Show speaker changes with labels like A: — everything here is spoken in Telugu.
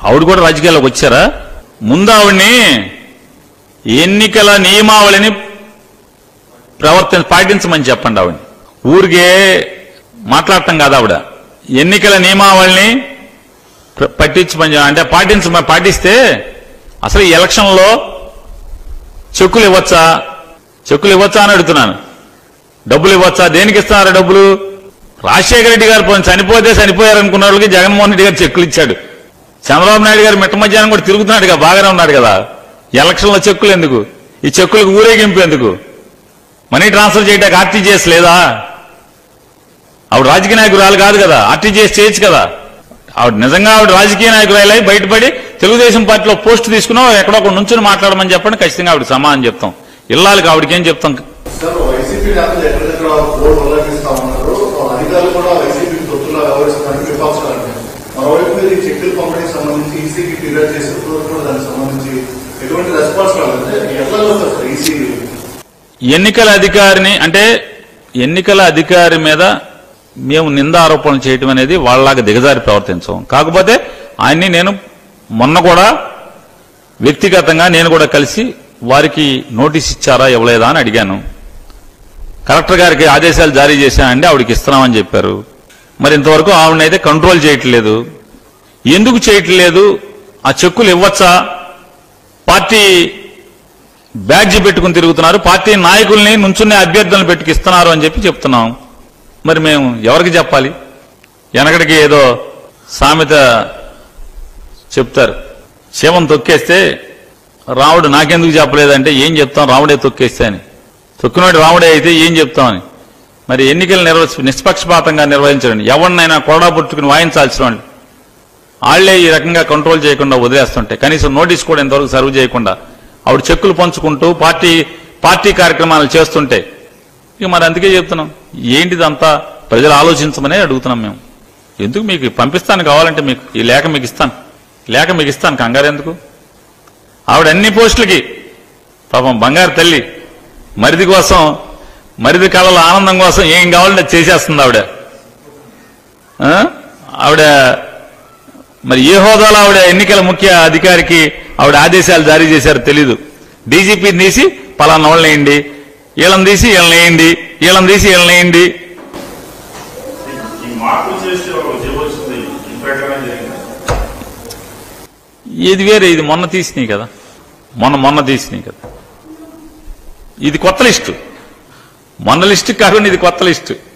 A: ఆవిడ కూడా రాజకీయాల్లోకి వచ్చారా ముందు ఆవిడ్ని ఎన్నికల నియమావళిని ప్రవర్తన పాటించమని చెప్పండి ఆవిడ ఊరికే మాట్లాడటం కాదు ఆవిడ ఎన్నికల నియమావళిని ప్ర- పట్టించమని చెప్ప- అంటే పాటించ పాటిస్తే అసలు ఈ ఎలక్షన్లో చెక్కులు ఇవ్వచ్చా చెక్కులు ఇవ్వచ్చా అని అడుగుతున్నాను డబ్బులు ఇవ్వచ్చా దేనికి ఇస్తున్నారు డబ్బులు రాజశేఖర రెడ్డి గారు పోనీ చనిపోతే చనిపోయారు అనుకున్న వాళ్ళకి జగన్మోహన్ రెడ్డి గారు చెక్కులు ఇచ్చాడు చంద్రబాబు నాయుడు గారు మిట్ట మధ్యాహ్నం కూడా తిరుగుతున్నాడు కదా బాగానే ఉన్నాడు కదా ఎలక్షన్లో చెక్కులు ఎందుకు ఈ చెక్కులకు ఊరేగింపు ఎందుకు మనీ ట్రాన్స్ఫర్ చేయడానికి ఆర్టీజీఎస్ లేదా ఆవిడ రాజకీయ నాయకురాలు కాదు కదా ఆర్టీజీఎస్ చేయొచ్చు కదా ఆవిడ నిజంగా ఆవిడ రాజకీయ నాయకురాలై బయటపడి తెలుగుదేశం పార్టీలో పోస్ట్ తీసుకున్నా ఎక్కడో ఒక నుంచుని మాట్లాడమని చెప్పండి ఖచ్చితంగా ఆవిడ సమానం చెప్తాం ఇల్లాలకి ఆవిడకి ఏం చెప్తాం
B: సార్ వైసీపీ నేతలు ఎక్కడెక్కడ బోర్డు ఉల్లంఘిస్తా ఉన్నారు అధికారులు కూడా వైసీపీ తొత్తులా వ్యవహరిస్తున్నారని విపక్షాలు అంటారు మరోవైపు మీరు ఈ చెక్కుల పంపిణీకి సంబంధించి ఈసీకి ఫిర్యాదు చేసిన రోజు కూడా దానికి సంబంధించి ఎటువంటి రెస్పాన్స్ రాలేదు ఎట్లా చూస్తారు సార్ ఈసీ
A: ఎన్నికల అధికారిని అంటే ఎన్నికల అధికారి మీద మేము నింద ఆరోపణలు చేయటం అనేది వాళ్ళలాగా దిగజారి ప్రవర్తించం కాకపోతే ఆయన్ని నేను మొన్న కూడా వ్యక్తిగతంగా నేను కూడా కలిసి వారికి నోటీస్ ఇచ్చారా ఇవ్వలేదా అని అడిగాను కలెక్టర్ గారికి ఆదేశాలు జారీ చేశానండి ఆవిడకి ఇస్తున్నామని చెప్పారు మరి ఇంతవరకు ఆవిడనైతే కంట్రోల్ చేయట్లేదు ఎందుకు చేయట్లేదు ఆ చెక్కులు ఇవ్వచ్చా పార్టీ బ్యాడ్జి పెట్టుకుని తిరుగుతున్నారు పార్టీ నాయకుల్ని నుంచునే అభ్యర్థులను పెట్టుకిస్తున్నారు అని చెప్పి చెప్తున్నాం మరి మేము ఎవరికి చెప్పాలి వెనకడికి ఏదో సామెత చెప్తారు శివం తొక్కేస్తే రాముడు నాకెందుకు చెప్పలేదంటే ఏం చెప్తాం రాముడే తొక్కేస్తే అని తొక్కినోడు రాముడే అయితే ఏం చెప్తామని మరి ఎన్నికలు నిర్వ నిష్పక్షపాతంగా నిర్వహించండి ఎవరినైనా కొరడా పుట్టుకుని వాయించాల్సిన వాళ్ళు వాళ్లే ఈ రకంగా కంట్రోల్ చేయకుండా వదిలేస్తుంటే కనీసం నోటీస్ కూడా ఇంతవరకు సర్వ్ చేయకుండా ఆవిడ చెక్కులు పంచుకుంటూ పార్టీ పార్టీ కార్యక్రమాలు చేస్తుంటే ఇక మరి అందుకే చెప్తున్నాం ఏంటిదంతా ప్రజలు ఆలోచించమనే అడుగుతున్నాం మేము ఎందుకు మీకు పంపిస్తాను కావాలంటే మీకు ఈ లేఖ మీకు ఇస్తాను లేఖ మీకు ఇస్తాను కంగారు ఎందుకు ఆవిడ అన్ని పోస్టులకి పాపం బంగారు తల్లి మరిది కోసం మరిది కళల ఆనందం కోసం ఏం కావాలంటే అది చేసేస్తుంది ఆవిడ ఆ? ఆవిడ మరి ఏ హోదాలో ఆవిడ ఎన్నికల ముఖ్య అధికారికి ఆవిడ ఆదేశాలు జారీ చేశారో తెలీదు డీజీపీని తీసి పలానా వాళ్ళని వేయండి వీళ్ళని తీసి వీళ్ళని వేయండి వీళ్ళని తీసి వీళ్ళని వేయండి
C: ఈ మార్పు చేసి చేయవలసింది ఈ ప్రకారం జరిగింది
A: ఇది వేరే ఇది మొన్న తీసినాయి కదా మొన్న మొన్న తీసినాయి కదా ఇది కొత్త లిస్టు మొన్న లిస్టు కాకుండా ఇది కొత్త లిస్టు